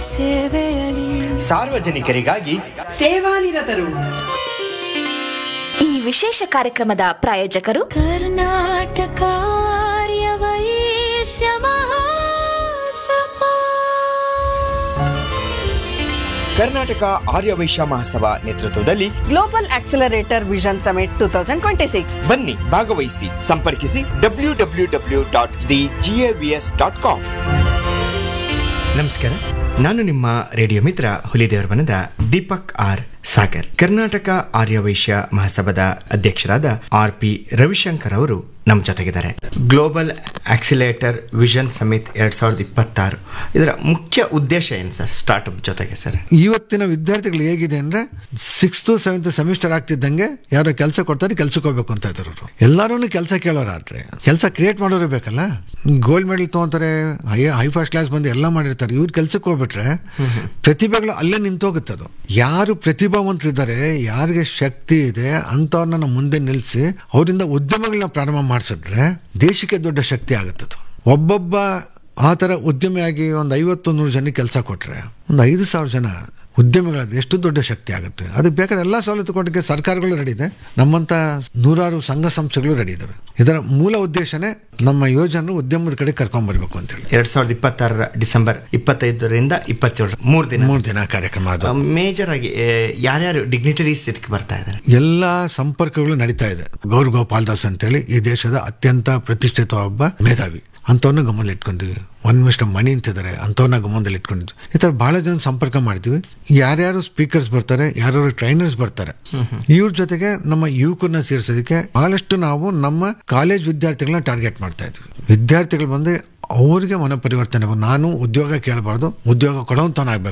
ಸೇವೆಯಲಿ ಸಾರ್ವಜನಿಕರಿಗಾಗಿ ಸೇವಾನಿರತರು ಈ ವಿಶೇಷ ಕಾರ್ಯಕ್ರಮದ ಪ್ರಾಯೋಜಕರು ಕರ್ನಾಟಕ ಆರ್ಯ ವೈಶ್ಯ ಮಹಾಸಭಾ ಕರ್ನಾಟಕ ಆರ್ಯ ವೈಶ್ಯ ಮಹಾಸಭಾ ನೇತೃತ್ವದಲ್ಲಿ global accelerator vision summit two thousand twenty six ಬನ್ನಿ ಭಾಗವಹಿಸಿ ಸಂಪರ್ಕಿಸಿ W W W dot the GAVS dot com ನಮಸ್ಕಾರ ನಾನು ನಿಮ್ಮ ರೇಡಿಯೋ ಮಿತ್ರ ಹುಲಿದೇವರ ಬನದ ದೀಪಕ್ ಆರ್ ಸಾಗರ್ ಕರ್ನಾಟಕ ಆರ್ಯ ವೈಶ್ಯ ಮಹಾಸಭಾದ ಅಧ್ಯಕ್ಷರಾದ ಆರ್ ಪಿ ರವಿಶಂಕರ್ ಅವರು ನಮ್ಮ ಜೊತೆಗಿದ್ದಾರೆ ಗ್ಲೋಬಲ್ ಆಕ್ಸಿಲೇಟರ್ ವಿಷನ್ ಸಮಿತ್ ಎರಡ್ ಸಾವಿರದ ಇಪ್ಪತ್ತಾರು ಇದರ ಮುಖ್ಯ ಉದ್ದೇಶ ಏನು ಸರ್ ಸ್ಟಾರ್ಟ್ಅಪ್ ಜೊತೆಗೆ ಸರ್ ಇವತ್ತಿನ ವಿದ್ಯಾರ್ಥಿಗಳು ಹೇಗಿದೆ ಅಂದ್ರೆ ಸಿಕ್ಸ್ತ್ ಸೆವೆಂತ್ ಸೆಮಿಸ್ಟರ್ ಆಗ್ತಿದ್ದಂಗೆ ಯಾರೋ ಕೆಲಸ ಕೊಡ್ತಾರೆ ಕೆಲ್ಸಕ್ಕೆ ಹೋಗ್ಬೇಕು ಅಂತ ಇದ್ದಾರೆ ಅವರು ಎಲ್ಲರೂ ಕೆಲಸ ಕೇಳೋರಾದ್ರೆ ಕೆಲಸ ಕ್ರಿಯೇಟ್ ಮಾಡೋರು ಬೇಕಲ್ಲ ಗೋಲ್ಡ್ ಮೆಡಲ್ ತೊಗೊಂತಾರೆ ಹೈ ಹೈ ಫಸ್ಟ್ ಕ್ಲಾಸ್ ಬಂದು ಎಲ್ಲ ಮಾಡಿರ್ತಾರೆ ಇವ್ರು ಕೆಲ್ಸಕ್ಕೆ ಹೋಗ್ಬಿಟ್ರೆ ಪ್ರತಿಭೆಗಳು ಅಲ್ಲೇ ನಿಂತೋಗುತ್ತೆ ಅದು ಯಾರು ಪ್ರತಿಭಾವಂತರಿದ್ದಾರೆ ಯಾರಿಗೆ ಶಕ್ತಿ ಇದೆ ಅಂಥವ್ರನ್ನ ನಾವು ಮುಂದೆ ನಿಲ್ಲಿಸಿ ಅವರಿಂದ ಉದ್ಯಮಗಳನ್ನ ಪ್ರಾರಂಭ ಮಾಡಿಸಿದ್ರೆ ದೇಶಕ್ಕೆ ದೊಡ್ಡ ಶಕ್ತಿ ಆಗುತ್ತೆ ಅದು ಒಬ್ಬೊಬ್ಬ ಆ ಥರ ಉದ್ಯಮಿಯಾಗಿ ಒಂದು ಐವತ್ತು ನೂರು ಜನಕ್ಕೆ ಕೆಲಸ ಕೊಟ್ಟರೆ ಒಂದು ಐದು ಸಾವಿರ ಜನ ಉದ್ಯಮಿಗಳಾದ್ರೆ ಎಷ್ಟು ದೊಡ್ಡ ಶಕ್ತಿ ಆಗುತ್ತೆ ಅದಕ್ಕೆ ಬೇಕಾದ್ರೆ ಎಲ್ಲ ಸವಲತ್ತು ಕೊಡೋಕ್ಕೆ ಸರ್ಕಾರಗಳು ರೆಡಿ ಇದೆ ನಮ್ಮಂಥ ನೂರಾರು ಸಂಘ ಸಂಸ್ಥೆಗಳು ರೆಡಿ ಇದಾವೆ ಇದರ ಮೂಲ ಉದ್ದೇಶನೇ ನಮ್ಮ ಯೋಜನೆ ಉದ್ಯಮದ ಕಡೆ ಕರ್ಕೊಂಡ್ಬರ್ಬೇಕು ಅಂತೇಳಿ ಎರಡ್ ಸಾವಿರದ ಇಪ್ಪತ್ತಾರರ ಡಿಸೆಂಬರ್ ಇಪ್ಪತ್ತೈದರಿಂದ ಇಪ್ಪತ್ತೇಳು ಮೂರು ದಿನ ಮೂರು ದಿನ ಕಾರ್ಯಕ್ರಮ ಅದು ಮೇಜರ್ ಆಗಿ ಆ, ಯಾರ್ಯಾರು ಡಿಗ್ನಿಟರೀಸ್ ಇದಕ್ಕೆ ಬರ್ತಾ ಇದ್ದಾರೆ ಎಲ್ಲ ಸಂಪರ್ಕಗಳು ನಡೀತಾ ಇದೆ ಗೌರ್ ಗೋಪಾಲ್ ದಾಸ್ ಅಂತೇಳಿ ಈ ದೇಶದ ಅತ್ಯಂತ ಪ್ರತಿಷ್ಠಿತ ಒಬ್ಬ ಮೇಧಾವಿ ಅಂಥವ್ರನ್ನ ಗಮನದಲ್ಲಿ ಇಟ್ಕೊಂಡಿವಿ ಒನ್ ಮಿಸ್ಟರ್ ಮಣಿ ಅಂತಿದ್ದಾರೆ ಅಂಥವ್ರನ್ನ ಗಮನದಲ್ಲಿ ಇಟ್ಕೊಂಡಿದ್ವಿ ಈ ಥರ ಭಾಳ ಜನ ಸಂಪರ್ಕ ಮಾಡ್ತೀವಿ ಯಾರ್ಯಾರು ಸ್ಪೀಕರ್ಸ್ ಬರ್ತಾರೆ ಯಾರ್ಯಾರು ಟ್ರೈನರ್ಸ್ ಬರ್ತಾರೆ ಇವ್ರ ಜೊತೆಗೆ ನಮ್ಮ ಯುವಕರನ್ನ ಸೇರಿಸೋದಕ್ಕೆ ಬಹಳಷ್ಟು ನಾವು ನಮ್ಮ ಕಾಲೇಜ್ ವಿದ್ಯಾರ್ಥಿಗಳನ್ನ ಟಾರ್ಗೆಟ್ ಮಾಡ್ತಾ ಇದ್ವಿ ವಿದ್ಯಾರ್ಥಿಗಳು ಬಂದು ಅವ್ರಿಗೆ ಮನ ಪರಿವರ್ತನೆ ನಾನು ಉದ್ಯೋಗ ಕೇಳಬಾರ್ದು ಉದ್ಯೋಗ ಕೊಡೋಂತವನಾಗಬೇಕು